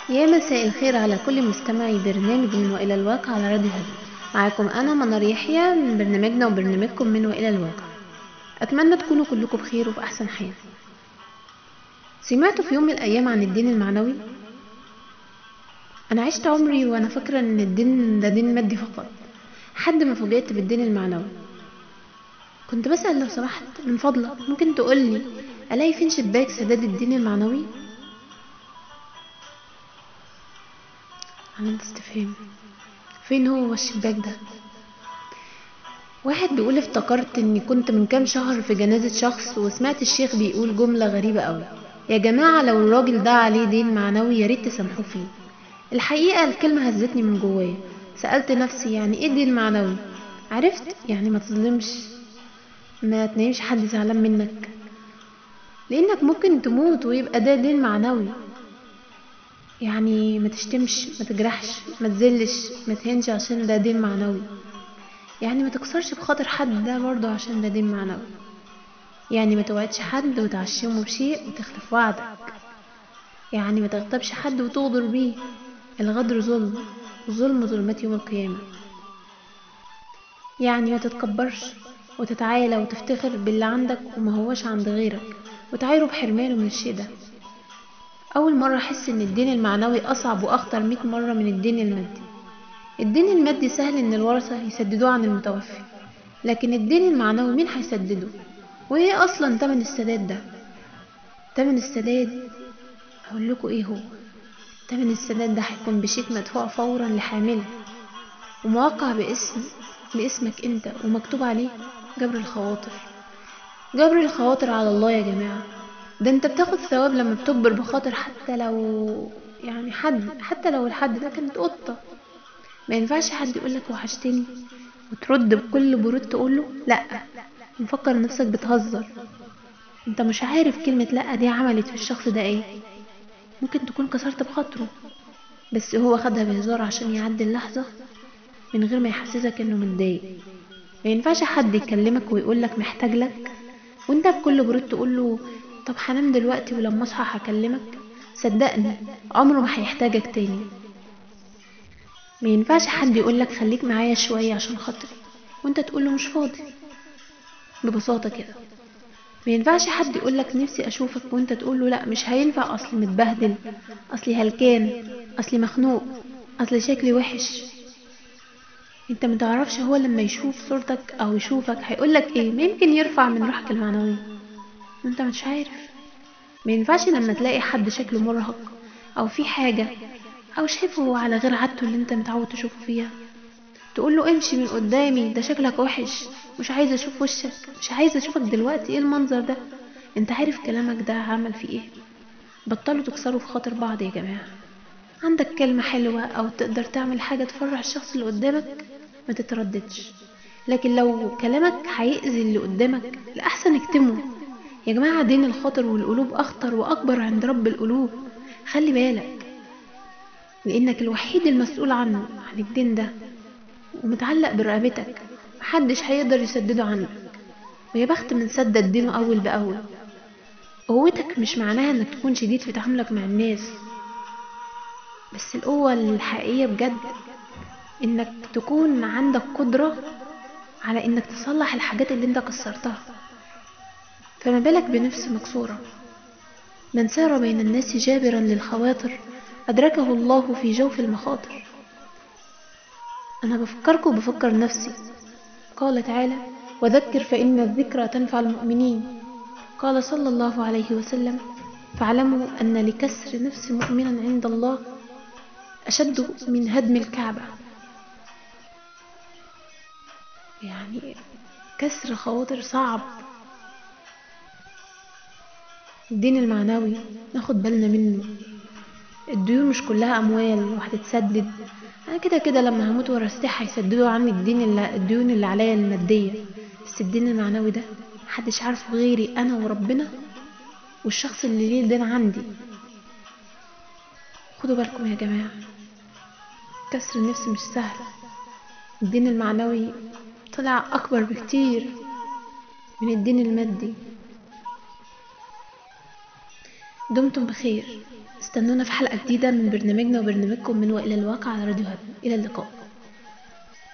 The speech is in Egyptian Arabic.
يا مساء الخير على كل مستمعي برنامج من وإلى الواقع على راديو هدى معاكم أنا منار يحيى من برنامجنا وبرنامجكم من وإلى الواقع أتمنى تكونوا كلكم بخير وفي أحسن حال سمعتوا في يوم من الأيام عن الدين المعنوي؟ أنا عشت عمري وأنا فاكرة إن الدين ده دين مادي فقط حد ما فوجئت بالدين المعنوي كنت بسأل لو سمحت من فضلك ممكن تقولي ألاقي فين شباك سداد الدين المعنوي؟ علامة استفهام فين هو الشباك ده واحد بيقول افتكرت اني كنت من كام شهر في جنازة شخص وسمعت الشيخ بيقول جملة غريبة قوي يا جماعة لو الراجل ده عليه دين معنوي يا ريت تسامحوه فيه الحقيقة الكلمة هزتني من جوايا سألت نفسي يعني ايه دين معنوي عرفت يعني ما تظلمش ما تنامش حد زعلان منك لانك ممكن تموت ويبقى ده دين معنوي يعني ما تشتمش ما تجرحش ما تزلش ما تهنش عشان ده دين معنوي يعني ما تكسرش بخاطر حد ده برضه عشان ده دين معنوي يعني ما توعدش حد وتعشمه بشيء وتخلف وعدك يعني ما تغتابش حد وتغدر بيه الغدر ظلم ظلم ظلمات يوم القيامة يعني ما تتكبرش وتتعالى وتفتخر باللي عندك وما هوش عند غيرك وتعايره بحرمانه من الشيء ده أول مرة أحس إن الدين المعنوي أصعب وأخطر مئة مرة من الدين المادي الدين المادي سهل إن الورثة يسددوه عن المتوفي لكن الدين المعنوي مين هيسدده وإيه أصلا تمن السداد ده تمن السداد هقول لكم إيه هو تمن السداد ده هيكون بشيك مدفوع فورا لحامله وموقع باسم باسمك انت ومكتوب عليه جبر الخواطر جبر الخواطر على الله يا جماعه ده انت بتاخد ثواب لما بتجبر بخاطر حتى لو يعني حد حتى لو الحد ده كانت قطة ما ينفعش حد يقولك وحشتني وترد بكل برود تقوله لا مفكر نفسك بتهزر انت مش عارف كلمة لا دي عملت في الشخص ده ايه ممكن تكون كسرت بخاطره بس هو خدها بهزار عشان يعدي اللحظة من غير ما يحسسك انه متضايق ما ينفعش حد يكلمك ويقولك محتاج لك وانت بكل برود تقوله طب هنام دلوقتي ولما اصحى هكلمك صدقني عمره ما هيحتاجك تاني ما ينفعش حد يقولك خليك معايا شوية عشان خاطري وانت تقوله مش فاضي ببساطة كده ما ينفعش حد يقولك نفسي اشوفك وانت تقوله لا مش هينفع اصلي متبهدل اصلي هلكان اصلي مخنوق اصلي شكلي وحش انت متعرفش هو لما يشوف صورتك او يشوفك هيقولك ايه ما يمكن يرفع من روحك المعنوية انت مش عارف ما ينفعش لما تلاقي حد شكله مرهق او في حاجة او شايفه على غير عادته اللي انت متعود تشوفه فيها تقول له امشي من قدامي ده شكلك وحش مش عايزه اشوف وشك مش عايزه اشوفك دلوقتي ايه المنظر ده انت عارف كلامك ده عمل فيه ايه بطلوا تكسروا في خاطر بعض يا جماعه عندك كلمه حلوه او تقدر تعمل حاجه تفرح الشخص اللي قدامك ما تترددش لكن لو كلامك هيأذي اللي قدامك الأحسن اكتمه يا جماعة دين الخاطر والقلوب أخطر وأكبر عند رب القلوب خلي بالك لأنك الوحيد المسؤول عنه عن الدين ده ومتعلق برقبتك محدش هيقدر يسدده عنك ويا بخت من سدد دينه أول بأول قوتك مش معناها انك تكون شديد في تعاملك مع الناس بس القوة الحقيقية بجد انك تكون عندك قدرة على انك تصلح الحاجات اللي انت كسرتها فما بالك بنفس مكسورة من سار بين الناس جابرا للخواطر أدركه الله في جوف المخاطر أنا بفكركم بفكر نفسي قال تعالى وذكر فإن الذكرى تنفع المؤمنين قال صلى الله عليه وسلم فاعلموا أن لكسر نفس مؤمنا عند الله أشد من هدم الكعبة يعني كسر خواطر صعب الدين المعنوي ناخد بالنا منه الديون مش كلها اموال وهتتسدد انا كده كده لما هموت ورثتي هيسددوا عني الدين اللي الديون اللي عليا الماديه بس الدين المعنوي ده محدش عارفه غيري انا وربنا والشخص اللي ليه الدين عندي خدوا بالكم يا جماعه كسر النفس مش سهل الدين المعنوي طلع اكبر بكتير من الدين المادي دمتم بخير استنونا في حلقة جديدة من برنامجنا وبرنامجكم من وإلى الواقع على راديو هب إلى اللقاء